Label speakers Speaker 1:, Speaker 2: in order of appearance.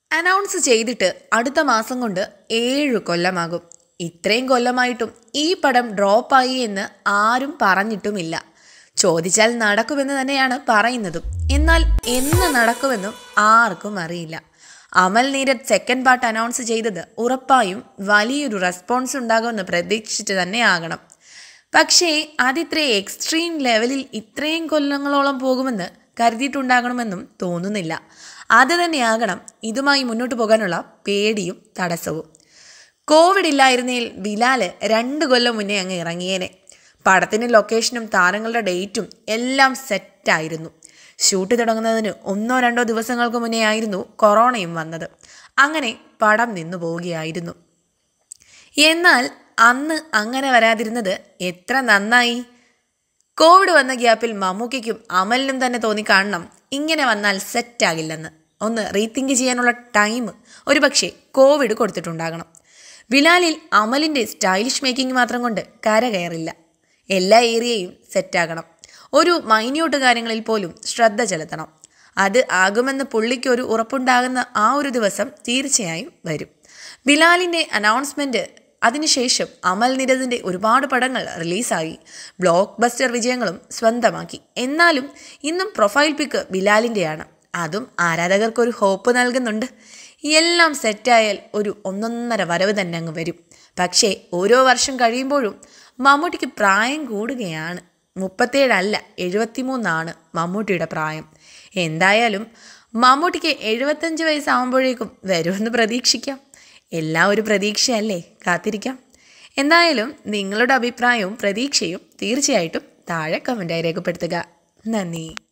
Speaker 1: announce ചെയ്തിട്ട് അടുത്ത മാസം കൊണ്ട് ഏഴ് കൊല്ലമാകും ഇത്രയും കൊല്ലമായിട്ടും ഈ പടം ഡ്രോപ്പായി എന്ന് ആരും പറഞ്ഞിട്ടുമില്ല ചോദിച്ചാൽ നടക്കുമെന്ന് തന്നെയാണ് പറയുന്നതും എന്നാൽ എന്ന് നടക്കുമെന്നും ആർക്കും അറിയില്ല Amal Neeraj second part announce ചെയ്തത് ഉറപ്പായും വലിയൊരു റെസ്പോൺസ് ഉണ്ടാകുമെന്ന് പ്രതീക്ഷിച്ച് തന്നെ ആകണം പക്ഷേ അതിത്ര എക്സ്ട്രീം ലെവലിൽ ഇത്രയും കൊല്ലങ്ങളോളം പോകുമെന്ന് കരുതിയിട്ടുണ്ടാകണമെന്നും തോന്നുന്നില്ല അത് തന്നെയാകണം ഇതുമായി മുന്നോട്ട് പോകാനുള്ള പേടിയും തടസ്സവും കോവിഡ് ഇല്ലായിരുന്നെങ്കിൽ ബിലാല് രണ്ട് കൊല്ലം മുന്നേ അങ്ങ് ഇറങ്ങിയേനെ പടത്തിൻ്റെ ലൊക്കേഷനും താരങ്ങളുടെ ഡേറ്റും എല്ലാം സെറ്റായിരുന്നു ഷൂട്ട് തുടങ്ങുന്നതിന് ഒന്നോ രണ്ടോ ദിവസങ്ങൾക്ക് മുന്നേ ആയിരുന്നു കൊറോണയും വന്നത് അങ്ങനെ പടം നിന്നു പോവുകയായിരുന്നു എന്നാൽ അന്ന് അങ്ങനെ വരാതിരുന്നത് എത്ര നന്നായി കോവിഡ് വന്ന ഗ്യാപ്പിൽ മമ്മൂക്കയ്ക്കും അമലിനും തന്നെ തോന്നി കാണണം ഇങ്ങനെ വന്നാൽ സെറ്റാകില്ലെന്ന് ഒന്ന് റീതിങ്ക് ചെയ്യാനുള്ള ടൈം ഒരുപക്ഷെ കോവിഡ് കൊടുത്തിട്ടുണ്ടാകണം ബിലാലിൽ അമലിൻ്റെ സ്റ്റൈലിഷ് മേക്കിംഗ് മാത്രം കൊണ്ട് കരകയറില്ല എല്ലാ ഏരിയയും സെറ്റാകണം ഒരു മൈന്യൂട്ട് കാര്യങ്ങളിൽ പോലും ശ്രദ്ധ ചെലുത്തണം അത് ആകുമെന്ന് പുള്ളിക്ക് ഒരു ഉറപ്പുണ്ടാകുന്ന ആ ഒരു ദിവസം തീർച്ചയായും വരും ബിലാലിൻ്റെ അനൗൺസ്മെൻറ്റ് അതിനുശേഷം അമൽ നിരതിൻ്റെ ഒരുപാട് പടങ്ങൾ റിലീസായി ബ്ലോക്ക് ബസ്റ്റർ വിജയങ്ങളും സ്വന്തമാക്കി എന്നാലും ഇന്നും പ്രൊഫൈൽ പിക്ക് ബിലാലിൻ്റെയാണ് അതും ആരാധകർക്കൊരു ഹോപ്പ് നൽകുന്നുണ്ട് എല്ലാം സെറ്റായാൽ ഒരു ഒന്നൊന്നര വരവ് തന്നെ അങ്ങ് വരും പക്ഷേ ഓരോ വർഷം കഴിയുമ്പോഴും മമ്മൂട്ടിക്ക് പ്രായം കൂടുകയാണ് മുപ്പത്തേഴല്ല എഴുപത്തിമൂന്നാണ് മമ്മൂട്ടിയുടെ പ്രായം എന്തായാലും മമ്മൂട്ടിക്ക് എഴുപത്തഞ്ച് വയസ്സാകുമ്പോഴേക്കും വരുമെന്ന് പ്രതീക്ഷിക്കാം എല്ലാം ഒരു പ്രതീക്ഷയല്ലേ കാത്തിരിക്കാം എന്തായാലും നിങ്ങളുടെ അഭിപ്രായവും പ്രതീക്ഷയും തീർച്ചയായിട്ടും താഴെ കമൻറ്റായി രേഖപ്പെടുത്തുക നന്ദി